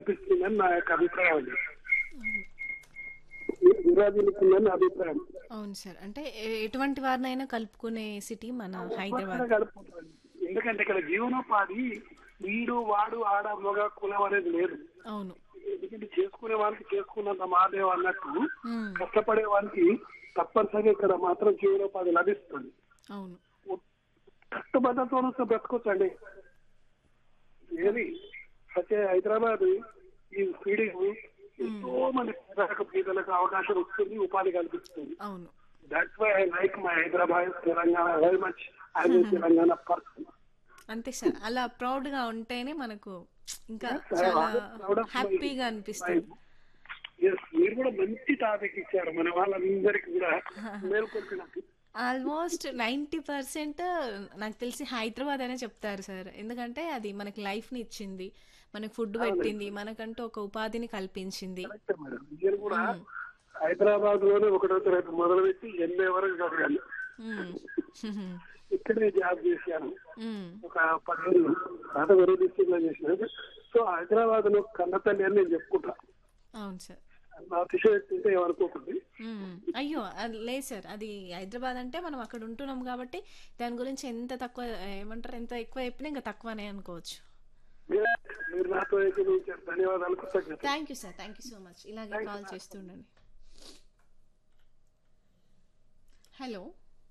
అనిపిస్తుందని నా యొక్క అభిప్రాయం అండి విరాజిల్లుతుందని నా అభిప్రాయం అవును సార్ అంటే ఎ- ఎటువంటి వారినైనా కలుపుకునే సిటీ మన హైదరాబాద్ గడుపుతుంది ఎందుకంటే ఇక్కడ జీవనోపాధి వీడు వాడు ఆడ మగ కులం అనేది లేదు అవును ఎందుకంటే చేసుకునే వారికి చేసుకున్నంత మాదేవ్ అన్నట్టు ఉమ్, కష్టపడే వారికి తప్పనిసరిగా ఇక్కడ మాత్రం జీవనోపాధి లభిస్తుంది అవును కట్టుబద్ధతో వస్తే బ్రతకొచ్చండి ఏది అయితే హైదరాబాద్ ఈ ఫీడింగ్ ఎంతో మంది పేదలకు పేదలకు అవకాశం వస్తుంది ఉపాధి కల్పిస్తుంది అవును that's why I like my Hyderabad Telangana very much I Telangana person అంతే సార్ అలా ప్రౌడ్ గా ఉంటేనే మనకు ఇంకా Yes, I చాలా always proud of my- హ్యాపీగా అనిపిస్తుంది ఎస్ మీరు కూడా మంచి టాపిక్ ఇచ్చారు మన వాళ్ళందరికీ కూడా మేల్కొల్పినట్టు ఆల్మోస్ట్ నైంటీ పర్సెంట్ నాకు తెలిసి హైదరాబాద్ అనే చెప్తారు సార్ ఎందుకంటే అది మనకి లైఫ్ని ఇచ్చింది మనకు ఫుడ్ పెట్టింది మనకంటూ ఒక ఉపాధిని కల్పించింది కరెక్ట్ మేడం మీరు కూడా హైదరాబాద్ లోనే ఒకటో తరగతి మొదలుపెట్టి ఎనభై వరకు చదివాను ఉమ్, ఉమ్, ఇక్కడే జాబ్ చేశాను ఉమ్, ఒక పదేళ్ళు పాత వేరే డిస్ట్రిక్ట్ లో చేసిన సో హైదరాబాద్ లో కన్నతల్లి అని నేను చెప్పుకుంటా అవును సార్ నా అతిశయోక్తి ఉంటే ఏమనుకోకండి ఉమ్, అయ్యో అది లేదు సార్ అది హైదరాబాద్ అంటే మనం అక్కడ ఉంటున్నాం కాబట్టి దాని గురించి ఎంత తక్కువ ఏమంటారు ఎంత ఎక్కువ చెప్పినా ఇంకా తక్కువనే అనుకోవచ్చు మీరు- మీరు నాతో ఏకీభవించారు ధన్యవాదాలు కృతజ్ఞత thank you sir thank you so much ఇలాగే కాల్ చేస్తుండండి హలో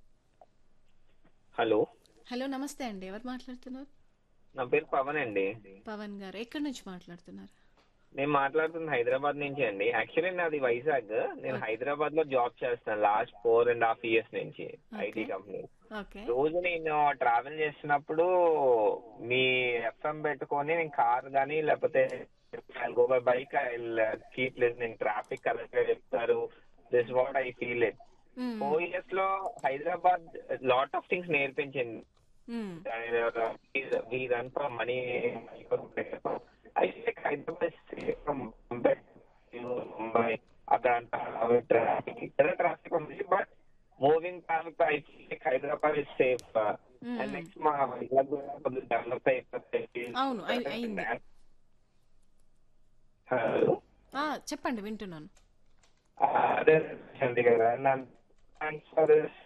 హలో హలో నమస్తే అండి ఎవరు మాట్లాడుతున్నారు నా పేరు పవన్ అండి పవన్ గారు ఎక్కడి నుంచి మాట్లాడుతున్నారు నేను మాట్లాడుతుంది హైదరాబాద్ నుంచి అండి యాక్చువల్లీ నాది వైజాగ్ నేను హైదరాబాద్ లో జాబ్ చేస్తాను last four and half years నుంచి ఐటీ కంపెనీ ఓకే రోజు నేను ట్రావెల్ చేసినప్పుడు మీ ఎఫ్ఎం పెట్టుకొని నేను కార్ కానీ లేకపోతే go by bike I keep listening traffic correct గా చెప్తారు this what I feel it four years లో హైదరాబాద్ లాట్ ఆఫ్ థింగ్స్ నేర్పించింది we run for money. I think Hyderabad is safe from Bombay to Mumbai. అక్కడ traffic ఇక్కడ traffic ఉంది but moving traffic I think Hyderabad is safe and next మా వైజాగ్ కూడా కొద్దిగా develop అయిపోతాయి అవును, అయి- అయింది. హలో ఆ, చెప్పండి వింటున్నాను అదే అంతే కదా థ్యాంక్స్ ఫర్ దిస్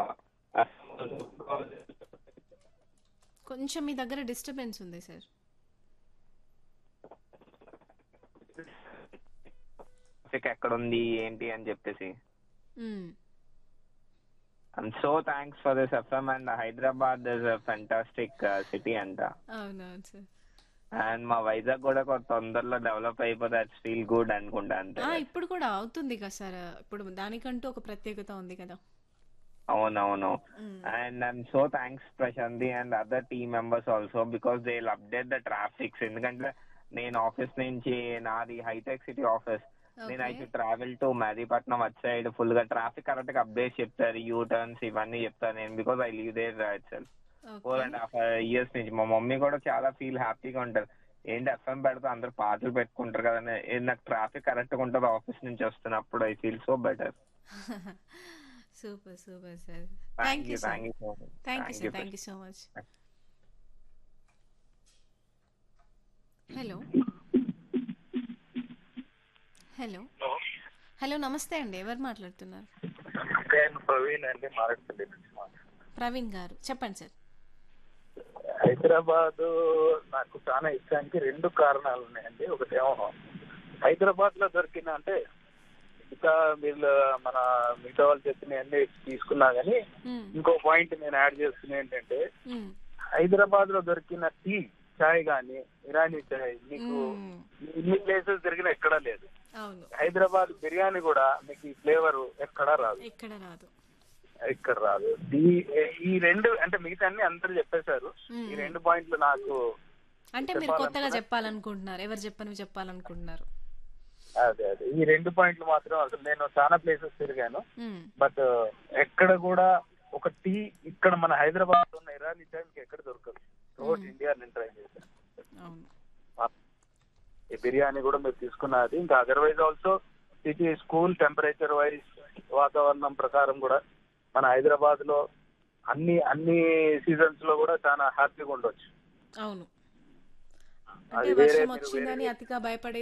కొంచెం మీ దగ్గర డిస్టర్బెన్స్ ఉంది సార్ ట్రాఫిక్ ఎక్కడ ఉంది ఏంటి అని చెప్పేసి hmm. I'm so thanks for this FM and Hyderabad is a fantastic city అంట అవునవును సార్ అండ్ మా వైజాగ్ కూడా కొంత తొందరలో డెవలప్ అయిపోతే అట్స్ ఫీల్ గుడ్ అనుకుంటా అంతే ఆ, ఇప్పుడు కూడా అవుతుంది కదా సార్ ఇప్పుడు దానికంటూ ఒక ప్రత్యేకత ఉంది కదా అవునవును and I'm so thanks Prashanti and other team members also because they update the traffics ఎందుకంటే నేను ఆఫీస్ నుంచి నాది హైటెక్ సిటీ ఆఫీస్ నేను అయితే travel to Mehdipatnam at side full గా ట్రాఫిక్ కరెక్ట్ గా అప్డేట్ చెప్తారు యూ టర్న్స్ ఇవన్నీ చెప్తాను నేను because I leave there itself four and half years నుంచి మా మమ్మీ కూడా చాలా ఫీల్ హ్యాపీగా ఉంటారు ఏంటి ఎఫ్ఎం పెడితే అందరు పాటలు పెట్టుకుంటారు కదా అని. ఏ నాకు ట్రాఫిక్ కరెక్ట్ గా ఉంటుంది ఆఫీస్ నుంచి వస్తున్నప్పుడు I feel so better super super sir thank thank you you sir thank you so much thank you sir thank you so much hello hello hello నమస్తే అండి ఎవరు మాట్లాడుతున్నారు నేను ప్రవీణ్ అండి మారేడుపల్లి నుంచి మాట్లాడుతున్నాను. ప్రవీణ్ గారు చెప్పండి సార్ హైదరాబాద్ నాకు చాలా ఇష్టానికి రెండు కారణాలు ఉన్నాయండి ఒకటేమో హైదరాబాద్ లో దొరికిన అంటే ఇంకా వీళ్ళు మన మిగతా వాళ్ళు చెప్పిన అన్ని తీసుకున్నా గానీ మ్మ్. ఇంకో పాయింట్ నేను యాడ్ చేస్తున్నా ఏంటంటే మ్మ్. హైదరాబాద్ లో దొరికిన టీ చాయ్ గానీ ఇరానీ చాయ్ మీకు మ్మ్. ఇన్ని ప్లేసెస్ దొరికిన ఎక్కడా లేదు అవును హైదరాబాద్ బిర్యానీ కూడా మీకు ఈ ఫ్లేవర్ ఎక్కడా రాదు ఇక్కడ రాదు ఇక్కడ రాదు ఈ ఈ రెండు అంటే మిగతా అన్ని అందరూ చెప్పేశారు మ్మ్. ఈ రెండు పాయింట్లు నాకు అంటే మీరు కొత్తగా చెప్పాలనుకుంటున్నారు ఎవరు చెప్పనివి చెప్పాలనుకుంటున్నారు అదే అదే ఈ రెండు పాయింట్లు మాత్రం అసలు నేను చాలా ప్లేసెస్ తిరిగాను మ్మ్. బట్ ఎక్కడ కూడా ఒక టీ ఇక్కడ మన హైదరాబాద్ లో ఉన్న ఇరానీ చాయ్ మీకు ఎక్కడ దొరకదు రోడ్ ఇండియా నేను ట్రై చేశాను అవును ఈ బిర్యానీ కూడా మీరు తీసుకున్నది ఇంకా otherwise also city school temperature wise వాతావరణం ప్రకారం కూడా మన హైదరాబాద్ లో అన్ని అన్ని సీజన్స్ లో కూడా చాలా హ్యాపీగా ఉండొచ్చు అవును అంటే అది వేరే వర్షం మీరు వచ్చిందని వేరే- అతిగా భయపడే